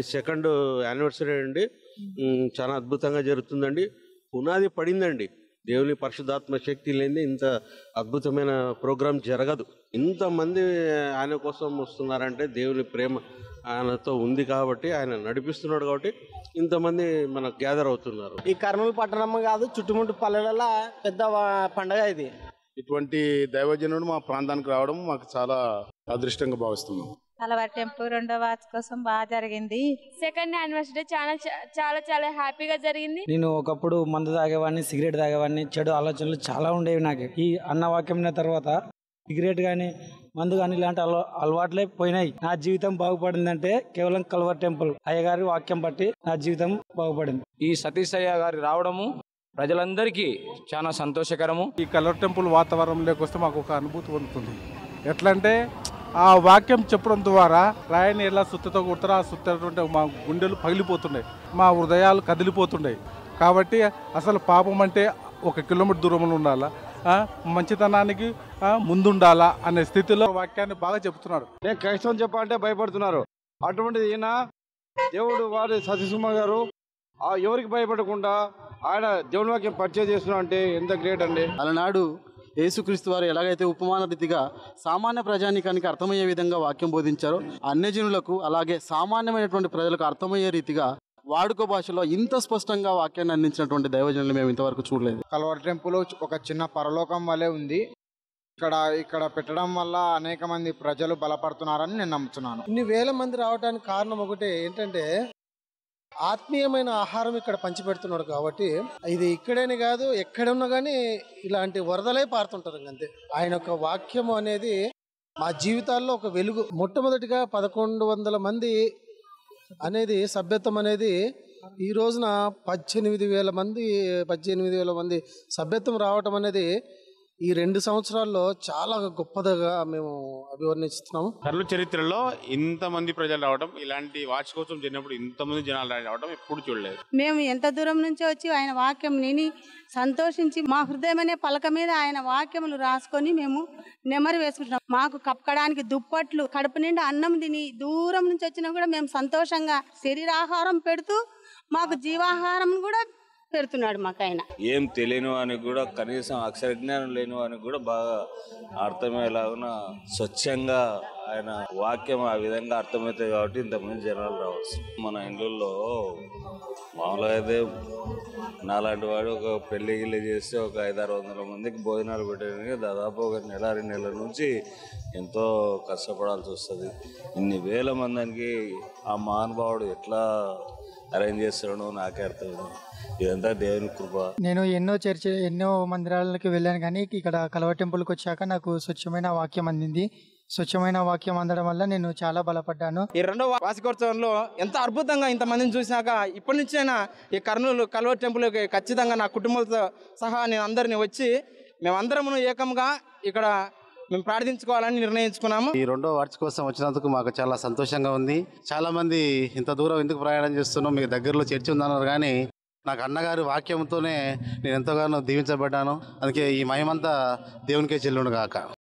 Second anniversary అండి ఉమ్, చాలా అద్భుతంగా జరుగుతుందండి పునాది పడిందండి దేవుని పరిశుద్ధాత్మ శక్తి లేని ఇంత అద్భుతమైన ప్రోగ్రాం జరగదు ఇంతమంది ఆయన కోసం వస్తున్నారంటే దేవుని ప్రేమ ఆయనతో ఉంది కాబట్టి ఆయన నడిపిస్తున్నాడు కాబట్టి ఇంతమంది మనకు గ్యాదర్ అవుతున్నారు ఈ కర్నూలు పట్టణం కాదు చుట్టుముట్టు పల్లెలలో పెద్ద వా- పండగ ఇది ఇటువంటి దైవజనుడు మా ప్రాంతానికి రావడం మాకు చాలా అదృష్టంగా భావిస్తున్నాం కలవారి టెంపుల్ రెండో వాచ్ కోసం బాగా జరిగింది సెకండ్ యానివర్సరీ చాలా చా- చాలా చాలా హ్యాపీగా జరిగింది నేను ఒకప్పుడు మందు తాగేవాడిని సిగరెట్ తాగేవాడిని చెడు ఆలోచనలు చాలా ఉండేవి నాకు ఈ అన్న వాక్యం విన్న తర్వాత సిగరెట్ కానీ మందు కానీ ఇలాంటి అలవా అలవాట్లే పోయినాయి నా జీవితం బాగుపడిందంటే కేవలం కల్వర్ టెంపుల్ అయ్యగారి వాక్యం బట్టి నా జీవితం బాగుపడింది ఈ సతీష్ అయ్య గారి రావడము ప్రజలందరికీ చాలా సంతోషకరము ఈ కలర్ టెంపుల్ వాతావరణంలోకి వస్తే మాకు ఒక అనుభూతి పొందుతుంది ఎట్లా అంటే ఆ వాక్యం చెప్పడం ద్వారా రాయని ఎలా సుత్తతో కొడతారో ఆ సుత్తటువంటి మా గుండెలు పగిలిపోతున్నాయి మా హృదయాలు కదిలిపోతున్నాయి కాబట్టి అసలు పాపం అంటే ఒక కిలోమీటర్ దూరంలో ఉండాలా ఆ, మంచితనానికి ఆ, ముందుండాలా అనే స్థితిలో వాక్యాన్ని బాగా చెప్తున్నాడు నేను క్రైస్తవం చెప్పాలంటే భయపడుతున్నారు అటువంటిది ఈయన దేవుడు వారి సతీసుమ గారు ఆ ఎవరికి భయపడకుండా ఆయన దేవుని వాక్యం పరిచయం చేస్తున్నా అంటే ఎంత గ్రేట్ అండి అలనాడు యేసుక్రీస్తు వారు ఎలాగైతే ఉపమాన రీతిగా సామాన్య ప్రజానికానికి అర్థమయ్యే విధంగా వాక్యం బోధించారో అన్యజనులకు అలాగే సామాన్యమైనటువంటి ప్రజలకు అర్థమయ్యే రీతిగా వాడుక భాషలో ఇంత స్పష్టంగా వాక్యాన్ని అందించినటువంటి దైవజనులు మేము ఇంతవరకు చూడలేదు కల్వర్ టెంపుల్ ఒక చిన్న పరలోకం వలె ఉంది ఇక్కడ ఇక్కడ పెట్టడం వల్ల అనేక మంది ప్రజలు బలపడుతున్నారని నేను నమ్ముతున్నాను ఇన్ని వేల మంది రావడానికి కారణం ఒకటే ఏంటంటే ఆత్మీయమైన ఆహారం ఇక్కడ పంచిపెడుతున్నాడు కాబట్టి ఇది ఇక్కడేనే కాదు ఎక్కడున్నా కానీ ఇలాంటి వరదలే పారుతుంటారు అంతే ఆయన యొక్క వాక్యము అనేది మా జీవితాల్లో ఒక వెలుగు మొట్టమొదటిగా పదకొండు వందల మంది అనేది సభ్యత్వం అనేది ఈ రోజున పద్దెనిమిది వేల మంది పద్దెనిమిది వేల మంది సభ్యత్వం రావటం అనేది ఈ రెండు సంవత్సరాల్లో చాలా గొప్పదిగా మేము అభివర్ణిస్తున్నాము కర్నూలు చరిత్రలో ఇంతమంది ప్రజలు రావడం ఇలాంటి వాచ్ కోసం జరిగినప్పుడు ఇంతమంది జనాలు రావడం ఎప్పుడు చూడలేదు మేము ఎంత దూరం నుంచి వచ్చి ఆయన వాక్యం విని సంతోషించి మా హృదయం అనే పలక మీద ఆయన వాక్యములు రాసుకొని మేము నెమరు వేసుకుంటున్నాం మాకు కప్పడానికి దుప్పట్లు కడుపు నిండా అన్నం తిని దూరం నుంచి వచ్చినా కూడా మేము సంతోషంగా శరీరాహారం పెడుతూ మాకు జీవాహారం కూడా పెడుతున్నాడు మాకు ఆయన ఏం తెలియని వానికి కూడా కనీసం అక్షర జ్ఞానం లేని వానికి కూడా బాగా అర్థమయ్యేలాగున స్వచ్ఛంగా ఆయన వాక్యం ఆ విధంగా అర్థమవుతుంది కాబట్టి ఇంతమంది జనాలు రావచ్చు మన ఇండ్లలో మామూలుగా అయితే నాలాంటి వాడు ఒక పెళ్లి గిల్లి చేస్తే ఒక ఐదారు వందల మందికి భోజనాలు పెట్టడానికి దాదాపు ఒక నెల రెండు నెలల నుంచి ఎంతో కష్టపడాల్సి వస్తుంది ఇన్ని వేల మందికి ఆ మహానుభావుడు ఎట్లా అరేంజ్ చేస్తాడో నాకే అర్థం కాదు. ఇదంతా దేవుని కృప నేను ఎన్నో చర్చ ఎన్నో మందిరాలకి వెళ్ళాను కానీ ఇక్కడ కలవ టెంపుల్కి వచ్చాక నాకు స్వచ్ఛమైన వాక్యం అందింది స్వచ్ఛమైన వాక్యం అందడం వల్ల నేను చాలా బలపడ్డాను ఈ రెండో వార్షికోత్సవంలో ఎంత అద్భుతంగా ఇంతమందిని చూసినాక ఇప్పటి నుంచైనా ఈ కర్నూలు కల్వర్ టెంపుల్కి ఖచ్చితంగా నా కుటుంబంతో సహా నేను అందరిని వచ్చి మేమందరము ఏకంగా ఇక్కడ మేము ప్రార్థించుకోవాలని నిర్ణయించుకున్నాము ఈ రెండో వార్షికోత్సవం వచ్చినందుకు మాకు చాలా సంతోషంగా ఉంది చాలా మంది ఇంత దూరం ఎందుకు ప్రయాణం చేస్తున్నాం మీకు దగ్గరలో చర్చి ఉందన్నారు కానీ నాకు అన్నగారి వాక్యంతోనే నేను ఎంతగానో దీవించబడ్డాను అందుకే ఈ మహిమంతా దేవునికే చెల్లును గాక